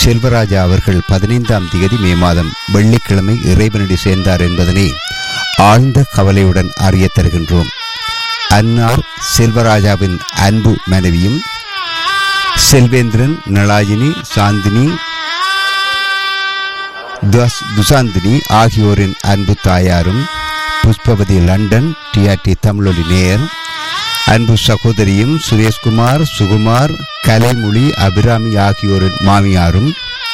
செல்வராஜா அவர்கள் பதினைந்தாம் தேதி மே மாதம் வெள்ளிக்கிழமை இறைவனடி சேர்ந்தார் என்பதனை ஆழ்ந்த கவலையுடன் அறிய தருகின்றோம் அன்னார் செல்வராஜாவின் அன்பு மனைவியும் செல்வேந்திரன் நளாயினி சாந்தினி துஸ்- துசாந்தினி ஆகியோரின் அன்பு தாயாரும் புஷ்பவதி லண்டன் டிஆர்டி தமிழொலி நேயர் அன்பு சகோதரியும் சுரேஷ்குமார் சுகுமார் கலைமொழி அபிராமி ஆகியோரின் மாமியாரும்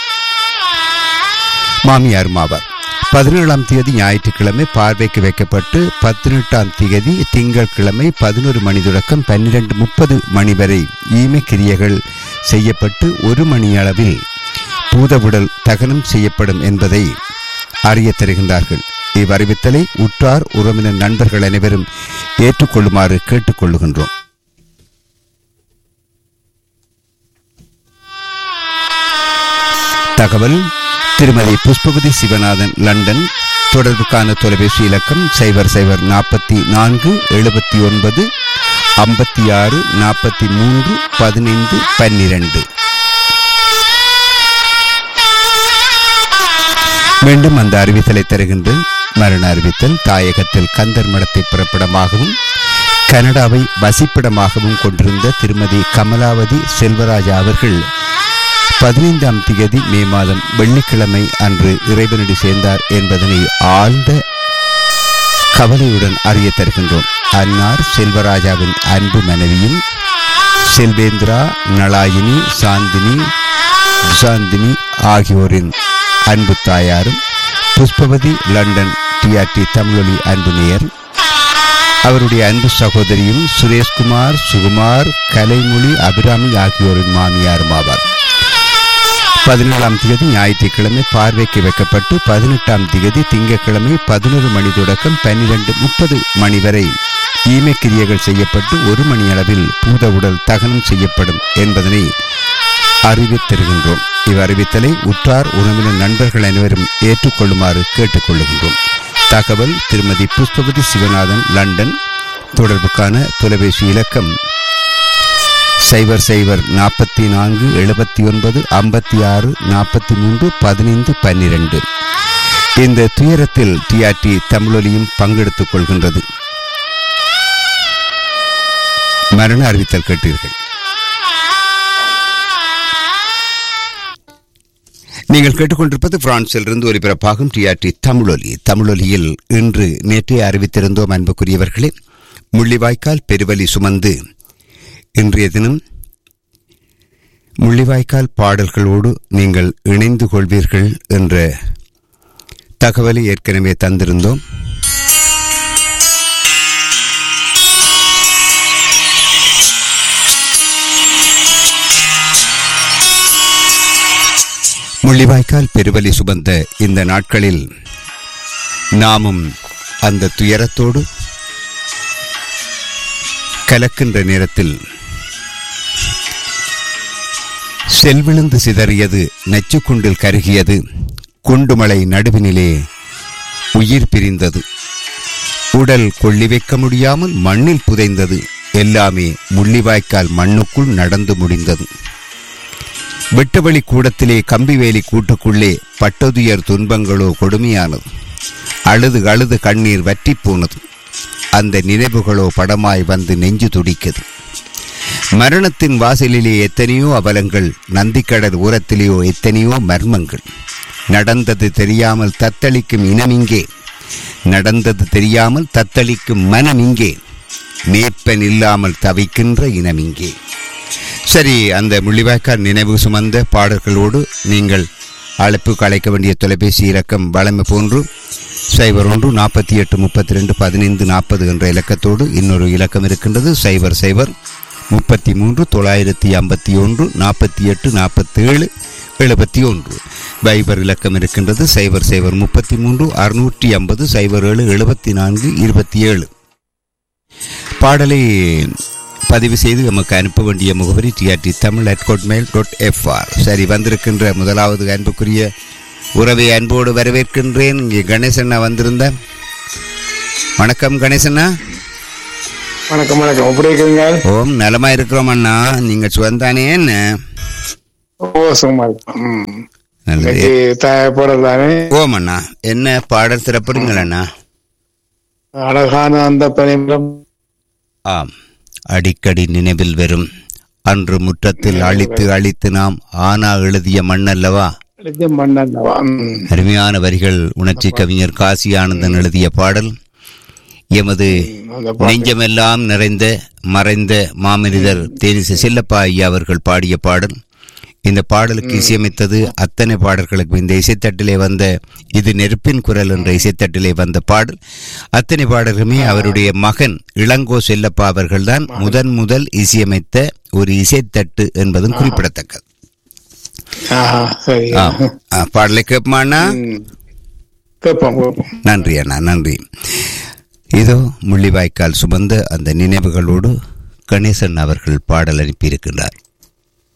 மாமியாரும் ஆவார் பதினேழாம் தேதி ஞாயிற்றுக்கிழமை பார்வைக்கு வைக்கப்பட்டு பதினெட்டாம் தேதி திங்கட்கிழமை பதினொரு மணி தொடக்கம் பன்னிரண்டு முப்பது மணி வரை ஈம கிரியைகள் செய்யப்பட்டு ஒரு மணி அளவில் பூதவுடல் தகனம் செய்யப்படும் என்பதை அறிய தருகின்றார்கள் இவ்வறிவித்தலை உற்றார் உறவினர் நண்பர்கள் அனைவரும் ஏற்றுக்கொள்ளுமாறு கேட்டுக்கொள்ளுகின்றோம் தகவல் திருமதி புஷ்பவதி சிவநாதன் லண்டன் தொடர்புக்கான தொலைபேசி இலக்கம் சைபர் சைபர் நாற்பத்தி நான்கு எழுபத்தி ஒன்பது ஐம்பத்தி ஆறு நாற்பத்தி மூன்று பதினைந்து பன்னிரண்டு மீண்டும் அந்த அறிவித்தலை தருகின்ற மரண அறிவித்தல் தாயகத்தில் கந்தர் மடத்தை பிறப்பிடமாகவும் கனடாவை வசிப்பிடமாகவும் கொண்டிருந்த திருமதி கமலாவதி செல்வராஜா அவர்கள் பதினைந்தாம் திகதி மே மாதம் வெள்ளிக்கிழமை அன்று இறைவனடி சேர்ந்தார் என்பதனை ஆழ்ந்த கவலையுடன் அறிய தருகின்றோம் அன்னார் செல்வராஜாவின் அன்பு மனைவியும் செல்வேந்திரா நளாயினி சாந்தினி சாந்தினி ஆகியோரின் அன்பு தாயாரும் புஷ்பவதி லண்டன் டிஆர்டி தமிழொலி அன்பு நேயர் அவருடைய அன்பு சகோதரியும் சுரேஷ்குமார் சுகுமார் கலைமொழி அபிராமி ஆகியோரின் மாமியாரும் ஆவார் பதினேழாம் தேதி ஞாயிற்றுக்கிழமை பார்வைக்கு வைக்கப்பட்டு பதினெட்டாம் தேதி திங்கட்கிழமை பதினொரு மணி தொடக்கம் பன்னிரண்டு முப்பது மணி வரை ஈமை கிரியைகள் செய்யப்பட்டு ஒரு மணி அளவில் பூத உடல் தகனம் செய்யப்படும் என்பதனை அறிவித்திருக்கின்றோம் இவ்வறிவித்தலை உற்றார் உறவினர் நண்பர்கள் அனைவரும் ஏற்றுக்கொள்ளுமாறு கேட்டுக்கொள்ளுகின்றோம் தகவல் திருமதி புஷ்பவதி சிவநாதன் லண்டன் தொடர்புக்கான தொலைபேசி இலக்கம் சைபர் சைபர் நாற்பத்தி நான்கு எழுபத்தி ஒன்பது ஐம்பத்தி ஆறு நாற்பத்தி மூன்று பதினைந்து பன்னிரண்டு இந்த துயரத்தில் டிஆர்டி தமிழொலியும் பங்கெடுத்துக் கொள்கின்றது மரண அறிவித்தல் கேட்டீர்கள் நீங்கள் கேட்டுக்கொண்டிருப்பது பிரான்சிலிருந்து ஒலிபரப்பாகும் டிஆர்டி தமிழொலி தமிழொலியில் இன்று நேற்றே அறிவித்திருந்தோம் அன்புக்குரியவர்களே முள்ளிவாய்க்கால் பெருவலி சுமந்து இன்றைய தினம் முள்ளிவாய்க்கால் பாடல்களோடு நீங்கள் இணைந்து கொள்வீர்கள் என்ற தகவலை ஏற்கனவே தந்திருந்தோம் முள்ளிவாய்க்கால் பெருவலி சுமந்த இந்த நாட்களில் நாமும் அந்த துயரத்தோடு கலக்கின்ற நேரத்தில் செல்விழுந்து சிதறியது நச்சுக்குண்டில் கருகியது குண்டுமலை நடுவினிலே உயிர் பிரிந்தது உடல் கொள்ளி வைக்க முடியாமல் மண்ணில் புதைந்தது எல்லாமே முள்ளிவாய்க்கால் மண்ணுக்குள் நடந்து முடிந்தது வெட்டுவழி கூடத்திலே கம்பிவேலி கூட்டுக்குள்ளே பட்டதுயர் துன்பங்களோ கொடுமையானது அழுது அழுது கண்ணீர் வற்றிப் போனது அந்த நினைவுகளோ படமாய் வந்து நெஞ்சு துடிக்குது மரணத்தின் வாசலிலே எத்தனையோ அவலங்கள் நந்திக்கடல் ஓரத்திலேயோ எத்தனையோ மர்மங்கள் நடந்தது தெரியாமல் தத்தளிக்கும் இனமிங்கே நடந்தது தெரியாமல் தத்தளிக்கும் மனமிங்கே மேப்பன் இல்லாமல் தவிக்கின்ற இனமிங்கே சரி அந்த முள்ளிவாய்க்கால் நினைவு சுமந்த பாடல்களோடு நீங்கள் அழைப்புக்கு அழைக்க வேண்டிய தொலைபேசி இலக்கம் வளமை போன்று சைபர் ஒன்று நாற்பத்தி எட்டு முப்பத்தி ரெண்டு பதினைந்து நாற்பது என்ற இலக்கத்தோடு இன்னொரு இலக்கம் இருக்கின்றது சைபர் சைபர் முப்பத்தி மூன்று தொள்ளாயிரத்தி ஐம்பத்தி ஒன்று நாற்பத்தி எட்டு நாற்பத்தேழு எழுபத்தி ஒன்று வைபர் இலக்கம் இருக்கின்றது சைபர் சைபர் முப்பத்தி மூன்று அறுநூற்றி ஐம்பது சைபர் ஏழு எழுபத்தி நான்கு இருபத்தி ஏழு பாடலை பதிவு செய்து நமக்கு அனுப்ப வேண்டிய முகவரி TRT Tamil at Hotmail dot FR சரி வந்திருக்கின்ற முதலாவது அன்புக்குரிய உறவை அன்போடு வரவேற்கின்றேன் இங்கே கணேசண்ணா வந்திருந்த வணக்கம் கணேசண்ணா வணக்கம் வணக்கம் எப்படி இருக்கீங்க ஓம் நலமா இருக்கிறோம் அண்ணா நீங்க சுகந்தானே என்ன ஓ சும்மா இருக்கும். ம். நல்லது இன்னைக்கு தேவைப்படுறது தானே ஓமண்ணா என்ன பாடல் சிறப்புடுங்களண்ணா அழகான அந்த பனிமரம் ஆம் அடிக்கடி நினைவில் வரும் அன்று முற்றத்தில் அழித்து அழித்து நாம் ஆனா எழுதிய மண்ணல்லவா எழுதிய மண்ணல்லவா ம். அருமையான வரிகள் உணர்ச்சி கவிஞர் காசி ஆனந்தன் எழுதிய பாடல் எமது அந்த பாட்டு. நெஞ்சமெல்லாம் நிறைந்த மறைந்த மாமனிதர் தேனிச செல்லப்பா ஐயா அவர்கள் பாடிய பாடல் இந்த பாடலுக்கு இசையமைத்தது அத்தனை பாடல்களுக்கு இந்த இசைத்தட்டிலே வந்த இது நெருப்பின் குரல் என்ற இசைத்தட்டிலே வந்த பாடல் அத்தனை பாடல்களுமே அவருடைய மகன் இளங்கோ செல்லப்பா அவர்கள்தான் முதன் முதல் இசையமைத்த ஒரு இசைத்தட்டு என்பதும் குறிப்பிடத்தக்கது ஆஹா, சரி ஆம். ஆ, பாடலை கேட்பானா ம். கேட்போம் கேட்போம் நன்றி அண்ணா நன்றி இதோ முள்ளிவாய்க்கால் சுமந்த அந்த நினைவுகளோடு கணேசன் அவர்கள் பாடல் அனுப்பியிருக்கின்றார்